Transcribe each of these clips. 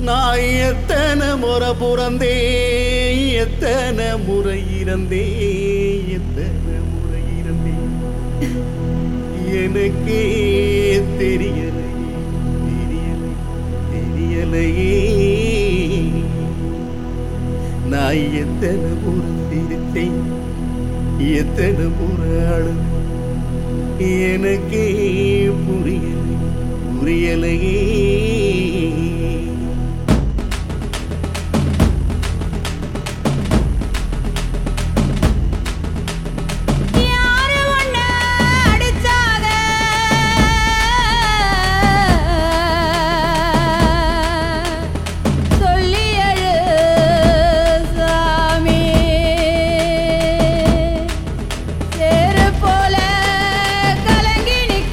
நான் எத்தனை முறை பிறந்தே எத்தனை முறை இறந்தே எத்தனை முறை இறந்தே எனக்கே தெரியலை தெரியலை தெரியலையே நான் எத்தனை முறை சிரித்தேன் எத்தனை முறை அழுது எனக்கே புரியலை புரியலையே யாரு உன்னை அடிச்சாக சொல்லி எழு சாமி சேரு போல கலங்கி நிக்க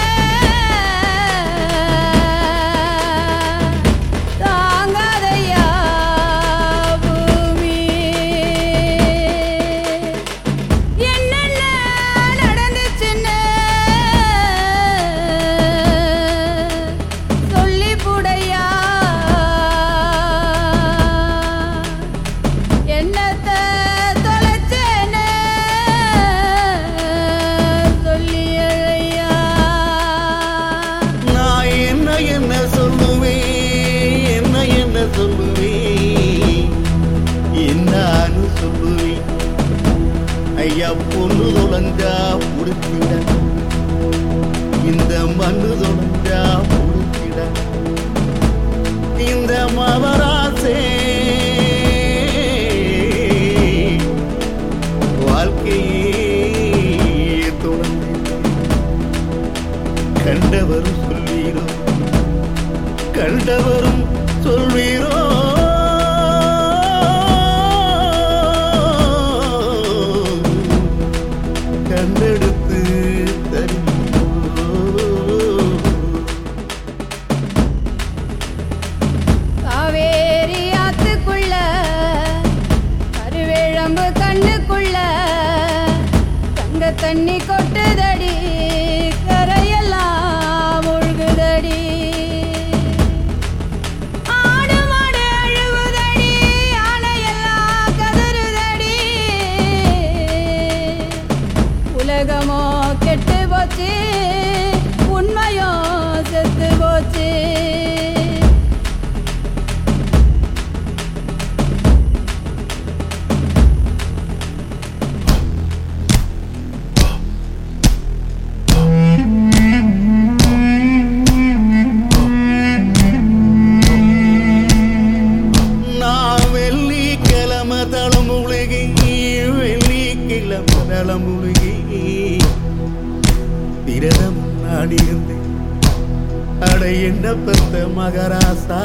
தாங்காதையா பூமி என்னென்ன நடந்துச்சுன்னு சொல்லி புடையா என்னத்த தொலைச்சேன்னு சொல்லி அழையா நான் என்ன என்ன சொல்லுவேன் என்ன என்ன சொல்லுவேன் என்னான்னு சொல்லுவேன் ஐயா பொண்ணு தொலைஞ்சா புடிச்சிட இந்த மண்ணு தொலைஞ்சா புடிச்சிட இந்த மவராசே வாழ்க்கையே தொலைஞ்சு கண்டவரும் சொல்வீரோ கண்டவரும் சொல்வீரோ கண்டெடுத்து தருவீரோ காவேரி ஆத்துக்குள்ள கருவேழம்பு கண்ணுக்குள்ள தங்க தண்ணி கொட்டுதடி கரையெல்லாம் முழுகுதடி ஆடு மாடு அழுவுதடி ஆனையெல்லாம் கதறுதடி உலகமோ கெட்டு போச்சு உண்மையோ செத்து போச்சு நான் வெள்ளிக்கிழமை தலைமுழுகி வெள்ளிக்கிழமை தலைமுழுகி விரதம் நான் இருந்தேன் அட என்ன பெத்த மகராசா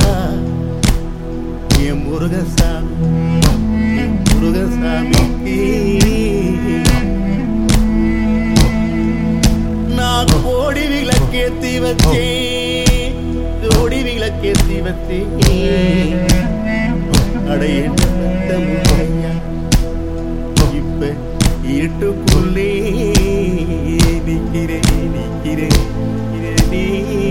என் முருகசாமி என் முருகசாமிக்கு நான் கோடி விளக்கேத்தி வச்சேன் கோடி விளக்கேத்தி வச்சேன் அடைய முறையா இப்ப இருட்டுக்குள்ளே நிக்கிறேன் நிக்கிறேன் நிக்கிறேனே.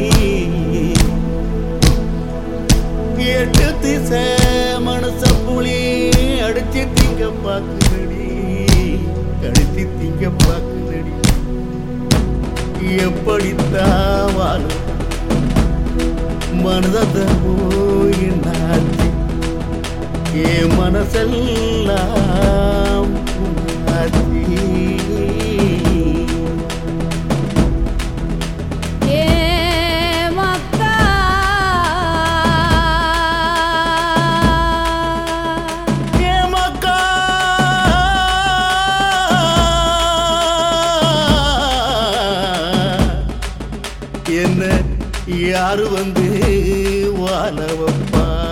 எட்டு திசை மனச புலி அடிச்சு திங்க பாக்குதடி கடிச்சு திங்க பாக்குதடி எப்படித்தான் வாழும் மனதமோ என்னாச்சு என் மனசெல்லாம் புண்ணாச்சு. ஏ மக்கா என் மக்கா என்ன யாரு வந்து வாழ வைப்பா